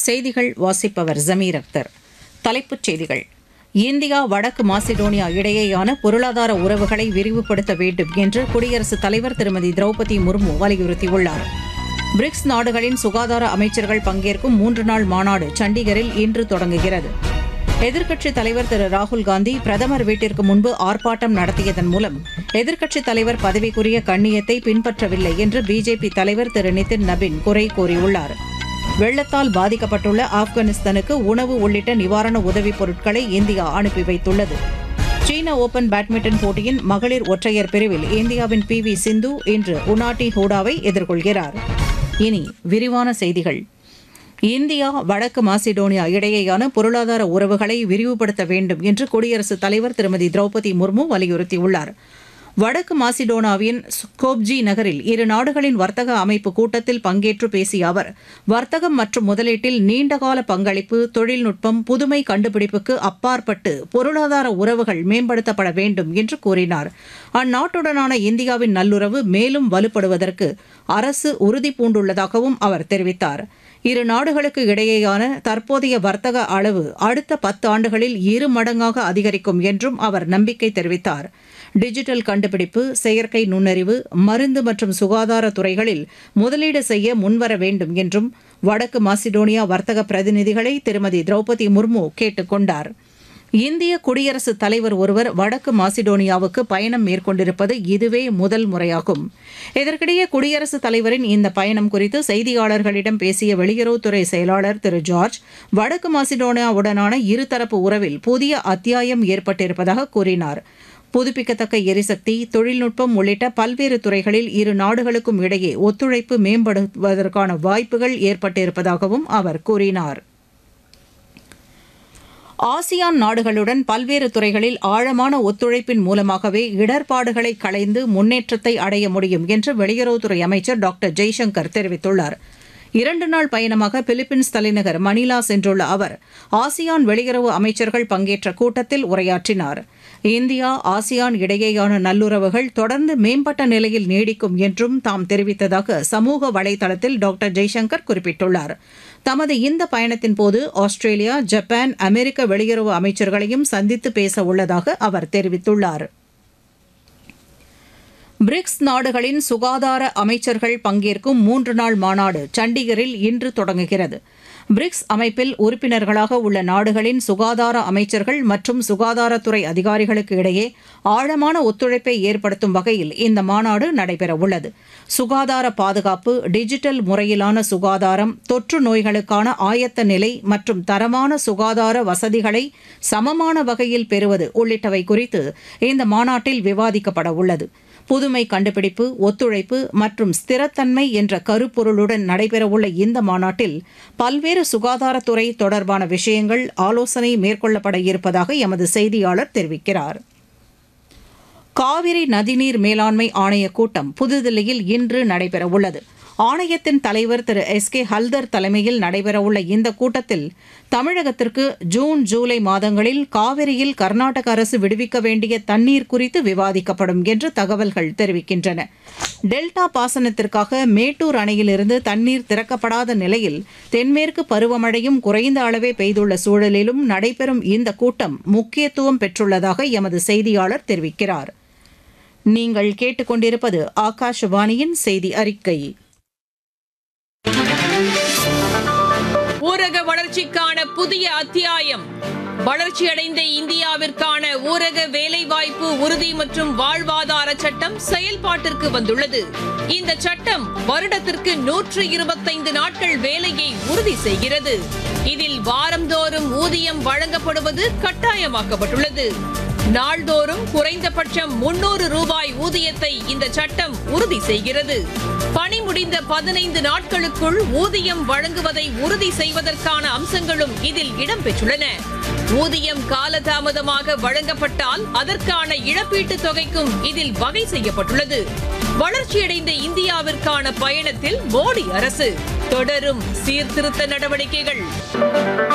செய்திகள் வாசிப்பவர் ஜமீர் அக்தர் தலைப்புச் செய்திகள் இந்தியா வடக்கு மாசிடோனியா இடையேயான பொருளாதார உறவுகளை விரிவுபடுத்த வேண்டும் என்று குடியரசுத் தலைவர் திருமதி திரௌபதி முர்மு வலியுறுத்தியுள்ளார் பிரிக்ஸ் நாடுகளின் சுகாதார அமைச்சர்கள் பங்கேற்கும் மூன்று நாள் மாநாடு சண்டிகரில் இன்று தொடங்குகிறது எதிர்க்கட்சித் தலைவர் திரு ராகுல் காந்தி பிரதமர் வீட்டிற்கு முன்பு ஆர்ப்பாட்டம் நடத்தியதன் மூலம் எதிர்க்கட்சித் தலைவர் பதவிக்குரிய கண்ணியத்தை பின்பற்றவில்லை என்று பிஜேபி தலைவர் திரு நிதின் நபின் குறை கூறியுள்ளார் வெள்ளத்தால் பாதிக்கப்பட்டுள்ள ஆப்கானிஸ்தானுக்கு உணவு உள்ளிட்ட நிவாரண உதவிப் பொருட்களை இந்தியா அனுப்பி வைத்துள்ளது சீன ஓபன் பேட்மிண்டன் போட்டியின் மகளிர் ஒற்றையர் பிரிவில் இந்தியாவின் பி வி சிந்து இன்று உனாட்டி ஹூடாவை எதிர்கொள்கிறார் இனி விரிவான செய்திகள் இந்தியா வடக்கு மாசிடோனியா இடையேயான பொருளாதார உறவுகளை விரிவுபடுத்த வேண்டும் என்று குடியரசுத் தலைவர் திருமதி திரௌபதி முர்மு வலியுறுத்தியுள்ளார் வடக்கு மாசிடோனாவின் ஸ்கோப்ஜி நகரில் இரு நாடுகளின் வர்த்தக அமைப்பு கூட்டத்தில் பங்கேற்று பேசிய அவர் வர்த்தகம் மற்றும் முதலீட்டில் நீண்டகால பங்களிப்பு தொழில்நுட்பம் புதுமை கண்டுபிடிப்புக்கு அப்பாற்பட்டு பொருளாதார உறவுகள் மேம்படுத்தப்பட வேண்டும் என்று கூறினார் அந்நாட்டுடனான இந்தியாவின் நல்லுறவு மேலும் வலுப்படுவதற்கு அரசு உறுதி பூண்டுள்ளதாகவும் அவர் தெரிவித்தார் இரு நாடுகளுக்கு இடையேயான தற்போதைய வர்த்தக அளவு அடுத்த பத்து ஆண்டுகளில் இரு மடங்காக அதிகரிக்கும் என்றும் அவர் நம்பிக்கை தெரிவித்தார் டிஜிட்டல் கண்டுபிடிப்பு செயற்கை நுண்ணறிவு மருந்து மற்றும் சுகாதார துறைகளில் முதலீடு செய்ய முன்வர வேண்டும் என்றும் வடக்கு மாசிடோனியா வர்த்தக பிரதிநிதிகளை திருமதி திரௌபதி முர்மு கேட்டுக் கொண்டார் இந்திய குடியரசுத் தலைவர் ஒருவர் வடக்கு மாசிடோனியாவுக்கு பயணம் மேற்கொண்டிருப்பது இதுவே முதல் முறையாகும் இதற்கிடையே குடியரசுத் தலைவரின் இந்த பயணம் குறித்து செய்தியாளர்களிடம் பேசிய வெளியுறவுத்துறை செயலாளர் திரு ஜார்ஜ் வடக்கு மாசிடோனியாவுடனான இருதரப்பு உறவில் புதிய அத்தியாயம் ஏற்பட்டிருப்பதாக கூறினார் புதுப்பிக்கத்தக்க எரிசக்தி தொழில்நுட்பம் உள்ளிட்ட பல்வேறு துறைகளில் இரு நாடுகளுக்கும் இடையே ஒத்துழைப்பு மேம்படுவதற்கான வாய்ப்புகள் ஏற்பட்டிருப்பதாகவும் அவர் கூறினார் ஆசியான் நாடுகளுடன் பல்வேறு துறைகளில் ஆழமான ஒத்துழைப்பின் மூலமாகவே இடர்பாடுகளை களைந்து முன்னேற்றத்தை அடைய முடியும் என்று வெளியுறவுத்துறை அமைச்சர் டாக்டர் ஜெய்சங்கர் தெரிவித்துள்ளார் இரண்டு நாள் பயணமாக பிலிப்பீன்ஸ் தலைநகர் மணிலா சென்றுள்ள அவர் ஆசியான் வெளியுறவு அமைச்சர்கள் பங்கேற்ற கூட்டத்தில் உரையாற்றினார் இந்தியா ஆசியான் இடையேயான நல்லுறவுகள் தொடர்ந்து மேம்பட்ட நிலையில் நீடிக்கும் என்றும் தாம் தெரிவித்ததாக சமூக வலைதளத்தில் டாக்டர் ஜெய்சங்கர் குறிப்பிட்டுள்ளார் தமது இந்த பயணத்தின் போது ஆஸ்திரேலியா ஜப்பான் அமெரிக்க வெளியுறவு அமைச்சர்களையும் சந்தித்து பேச உள்ளதாக அவர் தெரிவித்துள்ளார் பிரிக்ஸ் நாடுகளின் சுகாதார அமைச்சர்கள் பங்கேற்கும் மூன்று நாள் மாநாடு சண்டிகரில் இன்று தொடங்குகிறது பிரிக்ஸ் அமைப்பில் உறுப்பினர்களாக உள்ள நாடுகளின் சுகாதார அமைச்சர்கள் மற்றும் சுகாதாரத்துறை அதிகாரிகளுக்கு இடையே ஆழமான ஒத்துழைப்பை ஏற்படுத்தும் வகையில் இந்த மாநாடு நடைபெறவுள்ளது சுகாதார பாதுகாப்பு டிஜிட்டல் முறையிலான சுகாதாரம் தொற்று நோய்களுக்கான ஆயத்த நிலை மற்றும் தரமான சுகாதார வசதிகளை சமமான வகையில் பெறுவது உள்ளிட்டவை குறித்து இந்த மாநாட்டில் விவாதிக்கப்பட உள்ளது புதுமை கண்டுபிடிப்பு ஒத்துழைப்பு மற்றும் ஸ்திரத்தன்மை என்ற கருப்பொருளுடன் நடைபெறவுள்ள இந்த மாநாட்டில் பல்வேறு சுகாதாரத்துறை தொடர்பான விஷயங்கள் ஆலோசனை மேற்கொள்ளப்பட இருப்பதாக எமது செய்தியாளர் தெரிவிக்கிறார் காவிரி நதிநீர் மேலாண்மை ஆணைய கூட்டம் புதுதில்லியில் இன்று நடைபெறவுள்ளது ஆணையத்தின் தலைவர் திரு எஸ் கே ஹல்தர் தலைமையில் நடைபெறவுள்ள இந்த கூட்டத்தில் தமிழகத்திற்கு ஜூன் ஜூலை மாதங்களில் காவிரியில் கர்நாடக அரசு விடுவிக்க வேண்டிய தண்ணீர் குறித்து விவாதிக்கப்படும் என்று தகவல்கள் தெரிவிக்கின்றன டெல்டா பாசனத்திற்காக மேட்டூர் அணையிலிருந்து தண்ணீர் திறக்கப்படாத நிலையில் தென்மேற்கு பருவமழையும் குறைந்த அளவே பெய்துள்ள சூழலிலும் நடைபெறும் இந்த கூட்டம் முக்கியத்துவம் பெற்றுள்ளதாக எமது செய்தியாளர் தெரிவிக்கிறார் நீங்கள் கேட்டுக்கொண்டிருப்பது ஆகாஷவாணியின் செய்தி அறிக்கை ஊரக வளர்ச்சிக்கான புதிய அத்தியாயம் வளர்ச்சியடைந்த இந்தியாவிற்கான ஊரக வேலைவாய்ப்பு உறுதி மற்றும் வாழ்வாதார சட்டம் செயல்பாட்டிற்கு வந்துள்ளது இந்த சட்டம் வருடத்திற்கு நூற்று இருபத்தைந்து நாட்கள் வேலையை உறுதி செய்கிறது இதில் வாரந்தோறும் ஊதியம் வழங்கப்படுவது கட்டாயமாக்கப்பட்டுள்ளது நாள்தோறும் குறைந்தபட்சம் முன்னூறு ரூபாய் ஊதியத்தை இந்த சட்டம் உறுதி செய்கிறது பணி முடிந்த பதினைந்து நாட்களுக்குள் ஊதியம் வழங்குவதை உறுதி செய்வதற்கான அம்சங்களும் இதில் இடம்பெற்றுள்ளன ஊதியம் காலதாமதமாக வழங்கப்பட்டால் அதற்கான இழப்பீட்டுத் தொகைக்கும் இதில் வகை செய்யப்பட்டுள்ளது வளர்ச்சியடைந்த இந்தியாவிற்கான பயணத்தில் மோடி அரசு தொடரும் சீர்திருத்த நடவடிக்கைகள்